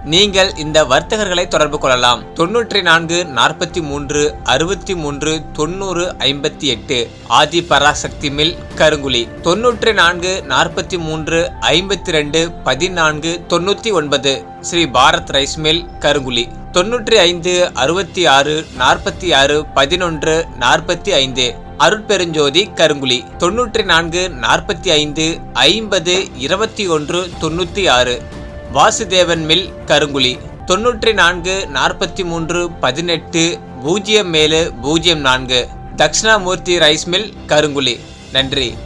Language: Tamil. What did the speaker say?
நீங்கள் இந்த வர்த்தகர்களை தொடர்பு கொள்ளலாம் தொன்னூற்றி நான்கு நாற்பத்தி மூன்று அறுபத்தி மூன்று தொண்ணூறு ஐம்பத்தி எட்டு ஆதி பராசக்தி மில் கருங்குழி தொன்னூற்றி நான்கு நாற்பத்தி மூன்று ஐம்பத்தி ரெண்டு பதினான்கு தொண்ணூற்றி ஒன்பது ஸ்ரீ பாரத் ரைஸ் மில் கருங்குழி தொன்னூற்றி ஐந்து அறுபத்தி ஆறு நாற்பத்தி ஆறு பதினொன்று நாற்பத்தி ஐந்து அருட்பெருஞ்சோதி கருங்குழி தொன்னூற்றி நான்கு நாற்பத்தி ஐந்து ஐம்பது இருபத்தி ஒன்று தொண்ணூற்றி ஆறு வாசுதேவன் மில் கருங்குழி தொன்னூற்றி நான்கு நாற்பத்தி மூன்று பதினெட்டு பூஜ்ஜியம் ஏழு பூஜ்ஜியம் நான்கு தக்ஷணாமூர்த்தி ரைஸ் மில் கருங்குழி நன்றி